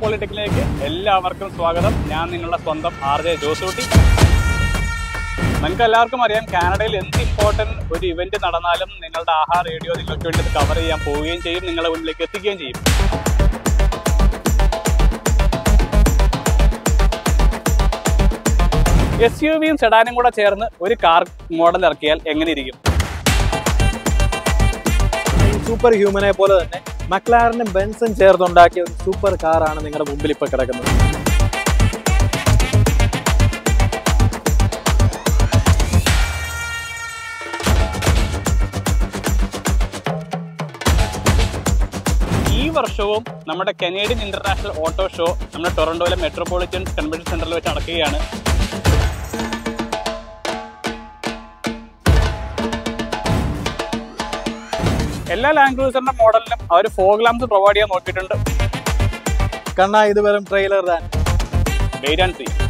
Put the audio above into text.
പോളിടെക്നിലേക്ക് എല്ലാവർക്കും സ്വാഗതം ഞാൻ നിങ്ങളുടെ സ്വന്തം ആർ ജെ ജോസൂട്ടി നിങ്ങൾക്ക് എല്ലാവർക്കും അറിയാം കാനഡയിൽ എന്ത് ഇമ്പോർട്ടൻറ്റ് ഒരു ഇവന്റ് നടന്നാലും നിങ്ങളുടെ ആഹാ റേഡിയോ നിങ്ങൾക്ക് വേണ്ടി ഇത് കവർ ചെയ്യാൻ പോവുകയും ചെയ്യും നിങ്ങളുടെ മുന്നിലേക്ക് എത്തിക്കുകയും ചെയ്യും എസ് യു വിയും സെഡാനും കൂടെ ചേർന്ന് ഒരു കാർ മോഡൽ ഇറക്കിയാൽ എങ്ങനെ ഇരിക്കും ഈ സൂപ്പർ ഹ്യൂമനെ പോലെ തന്നെ മക്ലാറിനും ബെൻസും ചേർത്തുണ്ടാക്കിയ ഒരു സൂപ്പർ കാറാണ് നിങ്ങളുടെ മുമ്പിൽ ഇപ്പൊ കിടക്കുന്നത് ഈ വർഷവും നമ്മുടെ കനേഡിയൻ ഇന്റർനാഷണൽ ഓട്ടോ ഷോ നമ്മുടെ ടൊറന്റോയിലെ മെട്രോപൊളിറ്റൻ കൺവെൻഷൻ സെന്ററിൽ വെച്ച് നടക്കുകയാണ് എല്ലാ ലാൻഡ് ക്രൂസറിന്റെ മോഡലിലും അവർ ഫോഗ് ലാംസ് പ്രൊവൈഡ് ചെയ്യാൻ നോക്കിയിട്ടുണ്ട് കണ്ണാ ഇത് വെറും ട്രെയിലർ താൻ വെയിറ്റ് ആൻഡ് സീ